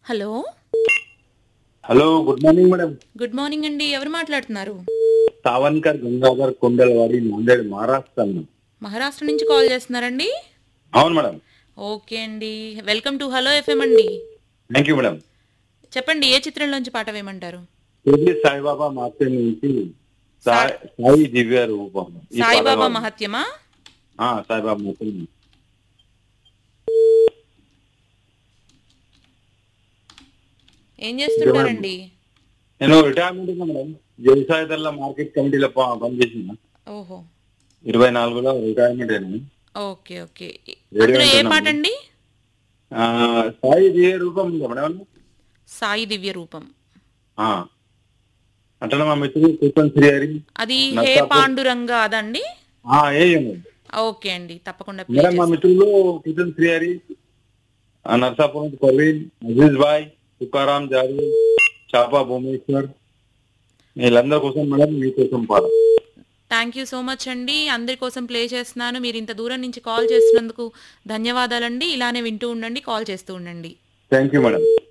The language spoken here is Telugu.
Hello hello good morning madam good morning అండి ఎవరు మాట్లాడుతున్నారు సావన్కర్ గంగాధర్ కొండలవాడి నాందేడ్ మహారాష్ట్ర మేడం. మహారాష్ట్ర నుంచి కాల్ చేస్తున్నారండి అవును మేడం ఓకే అండి వెల్కమ్ టు హలో ఎఫ్ఎం అండి థ్యాంక్ యూ మేడం చెప్పండి ఏ చిత్రంలోంచి పాట వేయమంటారు షిర్డీ సాయిబాబా మాత్రం నుంచి సాయి సాయి దివ్య రూపం ఈ సాయిబాబా పాట- మహత్యమా ఆ, సాయిబాబా మాత్రం ఏం చేస్తుంటారండి నేను రిటైర్మెంట్ ఉన్నా మేడం వ్యవసాయ దళ మార్కెట్ కమిటీలో ప- పనిచేసిన ఓహో ఇరవై నాలుగులో రిటైర్మెంట్ అయినా ఓకే ఓకే అందులో ఏ పాట అండి ఆ, సాయి దివ్య రూపం ఉందా మేడం సాయి దివ్య రూపం ఆ. అట్లా మా మిత్రుడు కూర్చొని శ్రీహరి అది హే నర్సాపూర్. పాండురంగ అదండి ఆ, ఏ మేడం ఓకే అండి తప్పకుండా play మేడం మా చేస్తాను. మిత్రులు కిషన్ శ్రీహరి ఆ నర్సాపురం పర్వీన్ అజీజ్ బాయ్ తుకారాం జాదవ్ చాపా భువనేశ్వర్ వీళ్ళందరి కోసం మేడం మీకోసం పాట థ్యాంక్ యూ సో మచ్ అండి అందరి కోసం ప్లే చేస్తున్నాను మీరు ఇంత దూరం నుంచి కాల్ చేసినందుకు ధన్యవాదాలండి ఇలానే వింటూ ఉండండి కాల్ చేస్తూ ఉండండి థ్యాంక్ యూ మేడం